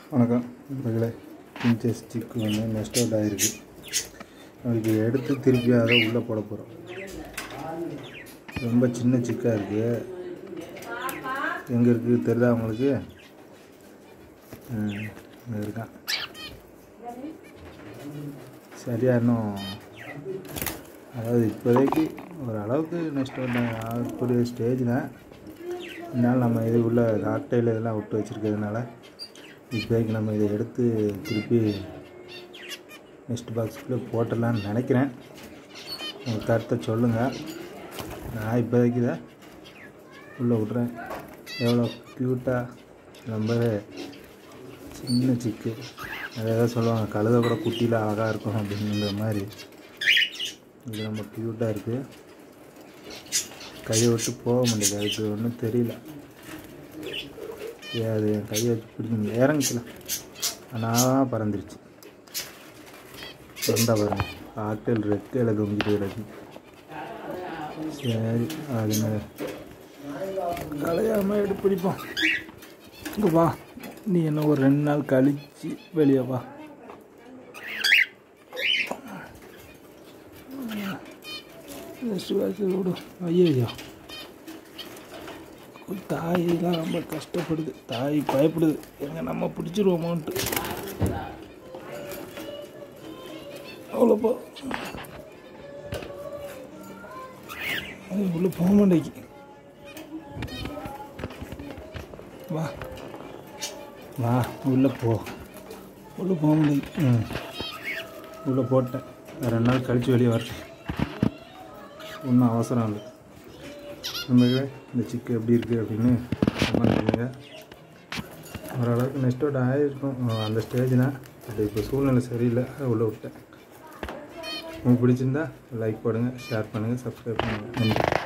வணக்கம் நண்பர்களே பிஞ்சஸ் ஸ்டிக் வந்து நெஸ்ட் அவுட் ஆகிருக்கு அதுக்கு எடுத்து திருப்பி அதை உள்ளே போட போகிறோம் ரொம்ப சின்ன சிக்காக இருக்குது எங்கே இருக்குது தெரியுதா உங்களுக்கு ம், இங்க இருக்கான் சரியா இன்னும் அதாவது இப்போதைக்கு ஓரளவுக்கு நெக்ஸ்ட் ஆகக்கூடிய ஸ்டேஜ் தான் இருந்தாலும் நம்ம இது உள்ள காக்டைல் இதெல்லாம் விட்டு வச்சுருக்கிறதுனால இப்போதைக்கு நம்ம இதை எடுத்து திருப்பி நெக்ஸ்ட் பாக்ஸுக்குள்ளே போட்டுடலான்னு நினைக்கிறேன் உங்கள் கருத்தை சொல்லுங்கள் நான் இப்போதைக்கு இதை உள்ளே விட்றேன் எவ்வளோ க்யூட்டாக ரொம்பவே சின்ன சிக்கு நிறைய ஏதாவது சொல்லுவாங்க கழுதை கூட குட்டியில் அழகாக இருக்கும் அப்படிங்கிற மாதிரி இது ரொம்ப க்யூட்டாக இருக்குது கையை விட்டு போக முடியல அதுக்கு ஒன்றும் தெரியல ஏன் அது என் கையை வச்சு பிடிக்க முடியல இறங்கிக்கல ஆனால் பறந்துருச்சு பறந்தா பாருங்க ஆக்டல் ரெக்கையில் தொங்கிட்டு கிடக்கு சரி அது கலையாமல் எடுத்து பிடிப்போம் இங்கே வா நீ என்ன ஒரு ரெண்டு நாள் கழிச்சு வெளியே வா சுவாசம் விடு ஐயோ தாயெல்லாம் ரொம்ப கஷ்டப்படுது தாய் பயப்படுது எங்க நம்ம பிடிச்சிருவோமோன்ட்டு அவ்வளோப்பா அது உள்ளே போக மாட்டேங்கி வா வா உள்ளே போ உள்ளே போக மாட்டேங்கி ம் உள்ளே போட்டேன் ரெண்டு நாள் கழித்து வெளியே வரேன் ஒன்றும் அவசரம் இல்லை நம்மளே இந்த சிக்கு எப்படி இருக்குது அப்படின்னு கமெண்ட் பண்ணுங்க ஓரளவுக்கு நெக்ஸ்ட் அவுட் ஆகிருக்கும் அந்த ஸ்டேஜ் தான் பட் இப்போ சூழ்நிலை சரியில்லை அதை உள்ளே விட்டேன் உங்களுக்கு பிடிச்சிருந்தா லைக் போடுங்க ஷேர் பண்ணுங்கள் சப்ஸ்கிரைப் பண்ணுங்கள் நன்றி